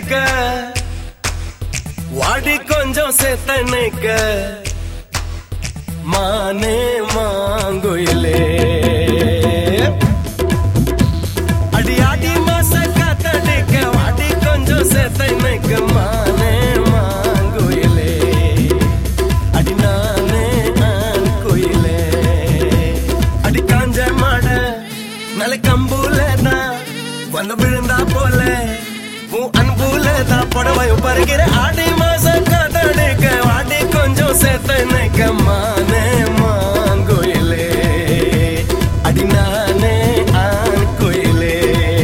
காத்தடிக்க வாடி கொஞ்சம் சேத்தனைக்க மானே மாங்குயிலே அடி ஆடி மாச காத்தடிக்க வாடி கொஞ்சம் சேத்தனைக்க மானே மாங்குயிலே அடி நானே ஆண் குயிலே அடி காஞ்ச மாட நல்ல கம்பூல தான் வந்து விழுந்தா போல உன் அன்புல தான் புடவையும் பருகிற ஆடி மாசம் காத்தடிக்க வாடி கொஞ்சம் சேர்த்தனைக்க மானே மாங்குயிலே அடி நானே ஆண் குயிலே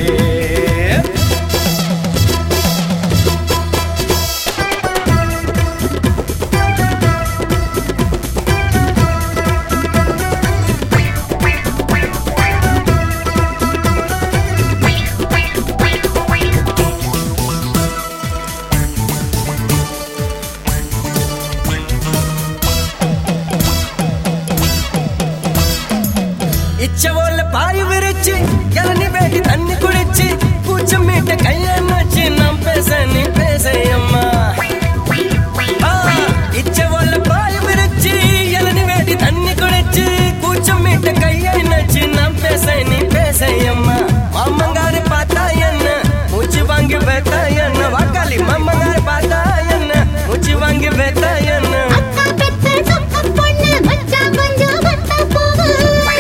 இச்சவோல பாய் விரிச்சு இளநி வேட்டி தண்ணி குடிச்சு கூச்சம் மீட்ட கையன் வச்சு நாம் பேச நீ பேச அம்மா ஆ, இச்சவோல பாய் விரிச்சு இளநி வேட்டி தண்ணி குடிச்சு கூச்சம் மீட்ட கையன் வச்சு நாம் பேச நீ பேச அம்மா மாமங்காரு பார்த்தா என்ன மூச்சு வாங்கி வைத்தா என்ன வாக்காளி மாமங்காரு பார்த்தா என்ன மூச்சு வாங்கி வைத்தா என்ன அக்கா பெத்த சொக்க பொண்ணு மச்சான் கொஞ்சம் வத்த போகும்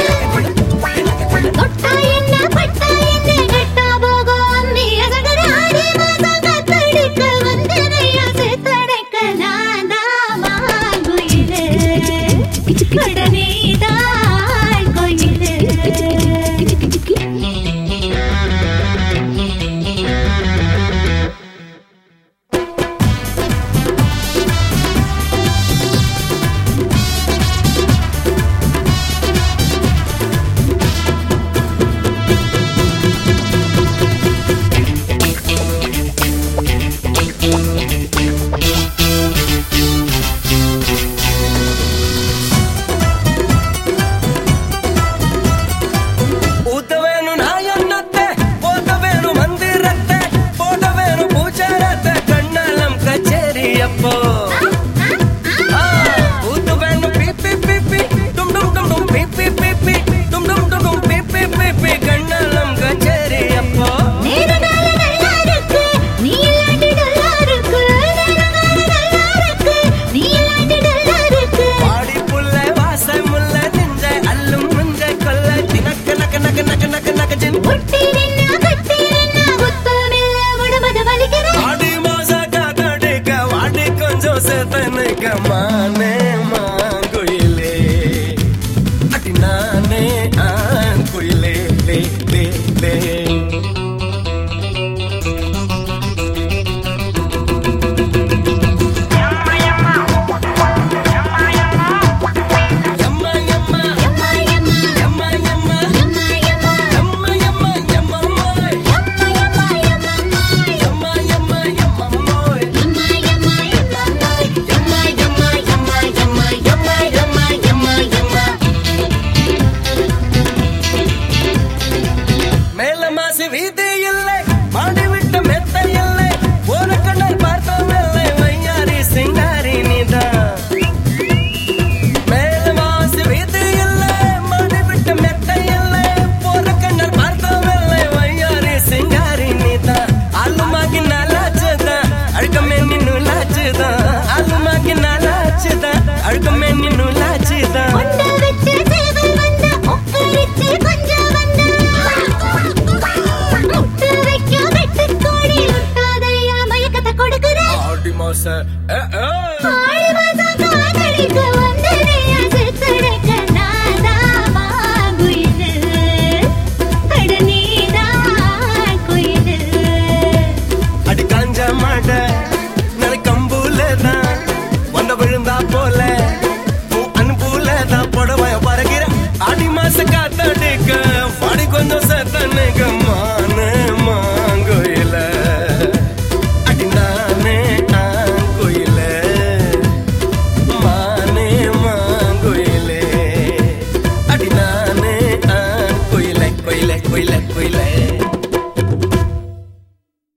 தொட்டா என்ன பட்டா என்ன கெட்டா போகும் நீ அசகர ஆடி மாசம் கத்தடிக்க வந்து நையா சேத்தடைக்க நான் தான் மாங்குயிலே கடனே தான் கோயிலே ಊತವೇನು ನಾಯನ್ನತ್ತೆ ಓದವೇನು ಮಂದಿರತ್ತೆ ಓದವೇನು ಪೂಜಾರತ್ತೆ ಕಣ್ಣಲ್ಲಂ ಕಚೇರಿಯಪ್ಪೋ ಆ, ಊತವೇನು ಪಿ ಪಿ ಪಿ ಪಿ ಡುಮ್ ಡುಮ್ ಡುಮ್ ಡುಮ್ ಪಿ ಪಿ ಪಿ ಪಿ ಡುಮ್ ಡುಮ್ ಡುಮ್ ಡುಮ್ ಪಿ ಪಿ ಪಿ ಪಿ ಕಣ್ಣಲ್ಲಂ ಕಚೇರಿಯಪ್ಪೋ நேரகால நல்லா இருக்கு நீ இல்லாட்டி நல்லா இருக்கு நேரகால நல்லா இருக்கு நீ இல்லாட்டி நல்லா இருக்கு பாடி புள்ள வாசை முல்ல நெஞ்ச அல்லும் முஞ்ச கொல்ல தினக்க நக்க நக்க நக்க நக்க நக்க ஜின் ஒட்டி நின்னா கட்டி நின்னா ஒத்தமில்ல உடம்பது வலிக்குது ஆடி மாச காத்தடிக்க வாடி கொஞ்சம் சேத்தனைக்க மானே மாங்குயிலே அடி நானே ஆண் குயிலே லே லே லே எம்மா எம்மா எம்மா எம்மா எம்மா எம்மா எம்மா எம்மா எம்மா எம்மா எம்மம்மாய் எம்மா எம்மா எம்மம்மாய் எம்மா எம்மா எம்மம்மாய் எம்மா எம்மா எம்மம்மாய் எம்மா எம்மா எம்மா எம்மா எம்மா எம்மா எம்மா எம்மா மேல மாசி வீதி